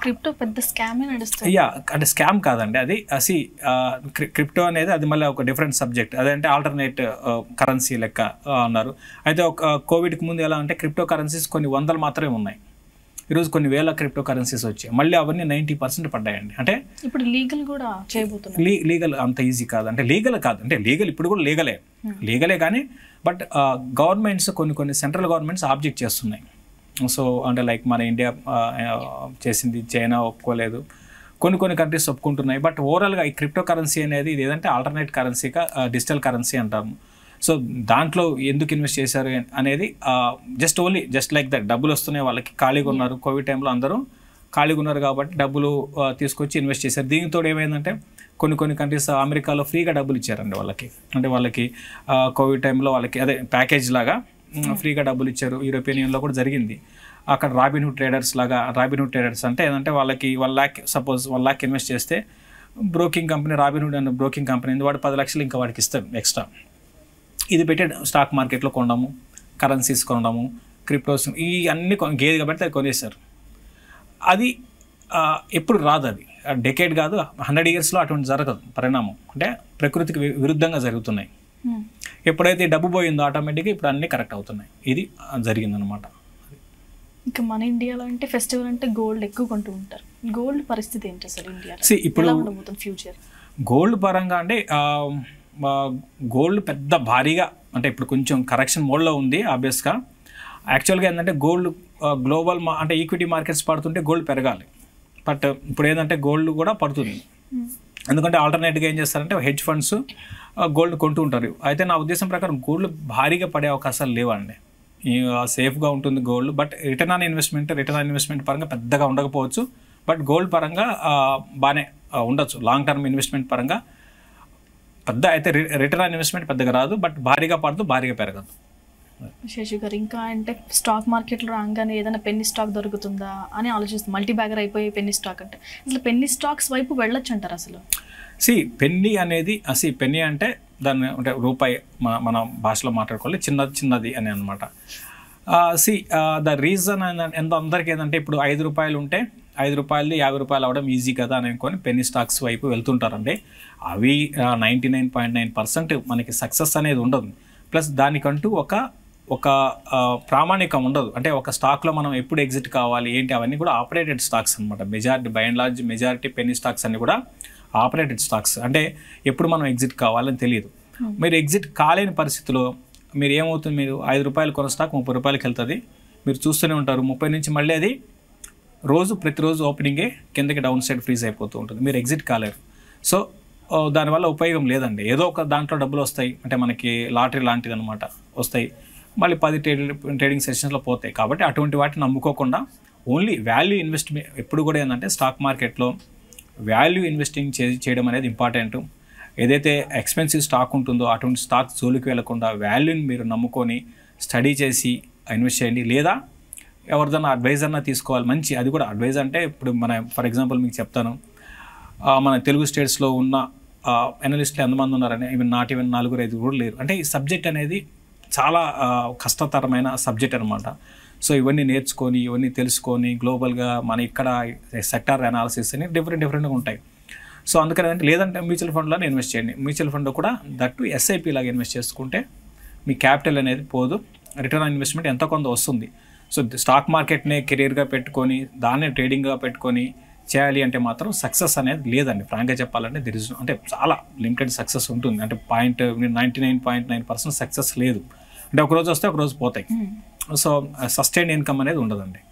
Crypto పెద్ద స్కామే నడుస్తుంది yeah అంటే స్కామ్ కాదండి అది అసి క్రిప్టో అనేది అది మళ్ళీ ఒక డిఫరెంట్ సబ్జెక్ట్ అదంటే ఆల్టర్నేట్ కరెన్సీ లెక్క ఆ, అన్నారు అయితే ఒక కోవిడ్కి ముందు ఎలా అంటే క్రిప్టో కరెన్సీస్ కొన్ని వందలు మాత్రమే ఉన్నాయి ఈరోజు కొన్ని వేల క్రిప్టో కరెన్సీస్ వచ్చాయి మళ్ళీ అవన్నీ నైంటీ పర్సెంట్ పడ్డాయండి అంటే ఇప్పుడు లీగల్ కూడా చేయబోతున్నారు లీ లీగల్ అంత ఈజీ కాదు అంటే లీగల్ కాదు అంటే లీగల్ ఇప్పుడు కూడా లీగలే లీగలే కానీ బట్ గవర్నమెంట్స్ కొన్ని కొన్ని సెంట్రల్ గవర్నమెంట్స్ ఆబ్జెక్ట్ చేస్తున్నాయి సో అంటే లైక్ మన ఇండియా ఆ, ఆ, చేసింది చైనా ఒప్పుకోలేదు కొన్ని కొన్ని కంట్రీస్ ఒప్పుకుంటున్నాయి బట్ ఓవరాల్గా ఈ క్రిప్టో కరెన్సీ అనేది ఇది ఏదంటే ఆల్టర్నేట్ కరెన్సీగా డిజిటల్ కరెన్సీ అంటాము సో దాంట్లో ఎందుకు ఇన్వెస్ట్ చేశారు అనేది just only just like that డబ్బులు వస్తున్నాయి వాళ్ళకి ఖాళీగా ఉన్నారు కోవిడ్ టైంలో అందరూ ఖాళీగా ఉన్నారు కాబట్టి డబ్బులు ఆ, తీసుకొచ్చి ఇన్వెస్ట్ చేశారు దీనితో ఏమైందంటే కొన్ని కొన్ని కంట్రీస్ అమెరికాలో ఫ్రీగా డబ్బులు ఇచ్చారండి వాళ్ళకి అంటే వాళ్ళకి ఆ, కోవిడ్ టైంలో వాళ్ళకి అదే ప్యాకేజ్ లాగా ఉమ్, ఫ్రీగా డబ్బులు ఇచ్చారు యూరోపియన్ యూనియన్లో కూడా జరిగింది అక్కడ రాబిన్హుడ్ ట్రేడర్స్ లాగా రాబిన్హుడ్ ట్రేడర్స్ అంటే ఏంటంటే వాళ్ళకి one lakh suppose one lakh invest చేస్తే బ్రోకింగ్ కంపెనీ రాబిన్హుడ్ అనే బ్రోకింగ్ కంపెనీ ఉంది వాడు పది లక్షలు ఇంకా వాడికి ఇస్తాడు ఎక్స్ట్రా ఇది పెట్టి స్టాక్ మార్కెట్లో కొనడము కరెన్సీస్ కొనడము క్రిప్టోస్ ఈ అన్ని కొ- గేది కాబట్టి అది కొనేశారు అది ఆ, ఎప్పుడు రాదు అది డెకేడ్ కాదు హండ్రెడ్ ఇయర్స్లో అటువంటి జరగదు పరిణామం అంటే ప్రకృతికి వి- విరుద్ధంగా జరుగుతున్నాయి Hmm. ఎప్పుడైతే ఈ డబ్బు పోయిందో ఆటోమేటిక్గా ఇప్పుడు అన్నీ కరెక్ట్ అవుతున్నాయి ఇది ఆ, జరిగిందనమాట ఇంకా మన ఇండియాలో అంటే ఫెస్టివల్ అంటే గోల్డ్ ఎక్కువ కొంటూ ఉంటారు గోల్డ్ పరిస్థితి ఏంటి అసలు ఇండియాలో See, ఇప్పుడు- ఎలా ఉండబోతుంది ఫ్యూచర్ గోల్డ్ పరంగా అంటే ఆ, ఆ, గోల్డ్ పెద్ద భారీగా అంటే ఇప్పుడు కొంచెం కరెక్షన్ మోడ్లో ఉంది ఆబ్వియస్గా యాక్చువల్గా ఏంటంటే గోల్డ్ ఆ, గ్లోబల్ మా అంటే ఈక్విటీ మార్కెట్స్ పడుతుంటే గోల్డ్ పెరగాలి బట్ ఇప్పుడు ఏంటంటే గోల్డ్ కూడా పడుతుంది ఎందుకంటే ఆల్టర్నేట్గా ఏం చేస్తారంటే హెడ్జ్ ఫండ్స్ గోల్డ్ కొంటూ ఉంటారు అయితే నా ఉద్దేశం ప్రకారం గోల్డ్ భారీగా పడే అవకాశాలు లేవండి సేఫ్గా ఉంటుంది gold but return on investment return on investment పరంగా పెద్దగా ఉండకపోవచ్చు బట్ గోల్డ్ పరంగా ఆ, బాగానే ఆ, ఉండొచ్చు లాంగ్ టర్మ్ ఇన్వెస్ట్మెంట్ పరంగా పెద్ద అయితే రిటర్న్ ఆన్ ఇన్వెస్ట్మెంట్ పెద్దగా రాదు బట్ భారీగా పడదు భారీగా పెరగదు శశి గారు ఇంకా అంటే స్టాక్ మార్కెట్లో రాగానే ఏదైనా పెన్ని స్టాక్ దొరుకుతుందా అని ఆలోచిస్తుంది మల్టీ బ్యాగర్ అయిపోయి పెన్ని స్టాక్ అంటే అసలు పెన్ని స్టాక్స్ వైపు వెళ్ళొచ్చు అంటారు అసలు సి పెన్నీ అనేది సి పెన్నీ అంటే దాన్ని అంటే రూపాయి మన మన భాషలో మాట్లాడుకోవాలి చిన్నది చిన్నది అని అనమాట సి ద రీజన్ ఎంత అందరికీ ఏంటంటే ఇప్పుడు ఐదు రూపాయలు ఉంటే ఐదు రూపాయలది యాభై రూపాయలు అవ్వడం ఈజీ కదా అని అనుకొని పెన్నీ స్టాక్స్ వైపు వెళ్తుంటారండి అవి ninety nine point nine percent మనకి సక్సెస్ అనేది ఉండదు ప్లస్ దానికంటూ ఒక ఒక ఆ, ప్రామాణికం ఉండదు అంటే ఒక స్టాక్లో మనం ఎప్పుడు ఎగ్జిట్ కావాలి ఏంటి అవన్నీ కూడా ఆపరేటెడ్ స్టాక్స్ అనమాట majority by and large majority penny stocks అన్ని కూడా ఆపరేటెడ్ స్టాక్స్ అంటే ఎప్పుడు మనం ఎగ్జిట్ కావాలని తెలియదు మీరు ఎగ్జిట్ కాలేని పరిస్థితిలో మీరు ఏమవుతుంది మీరు ఐదు రూపాయలు కొన్న స్టాక్ ముప్పై రూపాయలకి వెళ్తుంది మీరు చూస్తూనే ఉంటారు ముప్పై నుంచి మళ్ళీ అది రోజు ప్రతిరోజు ఓపెనింగే కిందకి డౌన్ సైడ్ ఫ్రీజ్ అయిపోతూ ఉంటుంది మీరు ఎగ్జిట్ కాలేరు సో ఓ, దానివల్ల ఉపయోగం లేదండి ఏదో ఒక దాంట్లో డబ్బులు వస్తాయి అంటే మనకి లాటరీ లాంటిది అనమాట వస్తాయి మళ్ళీ పది ట్రేడింగ్ ట్రేడింగ్ సెషన్స్లో పోతాయి కాబట్టి అటువంటి వాటిని నమ్ముకోకుండా ఓన్లీ వాల్యూ ఇన్వెస్ట్మెంట్ ఎప్పుడు కూడా ఏంటంటే స్టాక్ మార్కెట్లో వాల్యూ ఇన్వెస్టింగ్ చే చేయడం అనేది ఇంపార్టెంట్ ఏదైతే ఎక్స్పెన్సివ్ స్టాక్ ఉంటుందో అటువంటి స్టాక్ జోలికి వెళ్లకుండా వాల్యూని మీరు నమ్ముకొని స్టడీ చేసి ఇన్వెస్ట్ చేయండి లేదా ఎవరిదన్నా అడ్వైజ్ అన్నా తీసుకోవాలి మంచి అది కూడా అడ్వైజ్ అంటే ఇప్పుడు మన ఫర్ ఎగ్జాంపుల్ మీకు చెప్తాను ఆ, మన తెలుగు స్టేట్స్లో ఉన్న ఎనలిస్టులు ఎంతమంది ఉన్నారని ఈవెన్ నాట్ ఈవెన్ నలుగురు ఐదు కూడా లేరు అంటే ఈ సబ్జెక్ట్ అనేది చాలా ఆ, కష్టతరమైన సబ్జెక్ట్ అనమాట సో ఇవన్నీ నేర్చుకొని ఇవన్నీ తెలుసుకొని గ్లోబల్గా మన ఇక్కడ సెక్టార్ అనాలిసిస్ అని డిఫరెంట్ డిఫరెంట్గా ఉంటాయి సో అందుకని అంటే లేదంటే మ్యూచువల్ ఫండ్లో ఇన్వెస్ట్ చేయండి మ్యూచువల్ ఫండ్లో కూడా దట్టు ఎస్ఐపి లాగా ఇన్వెస్ట్ చేసుకుంటే మీ క్యాపిటల్ అనేది పోదు రిటర్న్ ఆన్ ఇన్వెస్ట్మెంట్ ఎంతో కొంత వస్తుంది సో స్టాక్ మార్కెట్నే కెరీర్గా పెట్టుకొని దాన్నే ట్రేడింగ్గా పెట్టుకొని చేయాలి అంటే మాత్రం సక్సెస్ అనేది లేదండి ఫ్రాంక్గా చెప్పాలంటే దిర్ ఇస్ అంటే చాలా లిమిటెడ్ సక్సెస్ ఉంటుంది అంటే point ninety nine point nine percent success లేదు అంటే ఒక రోజు వస్తే ఒక రోజు పోతాయి సో సస్టైన్ ఇన్కమ్ అనేది ఉండదండి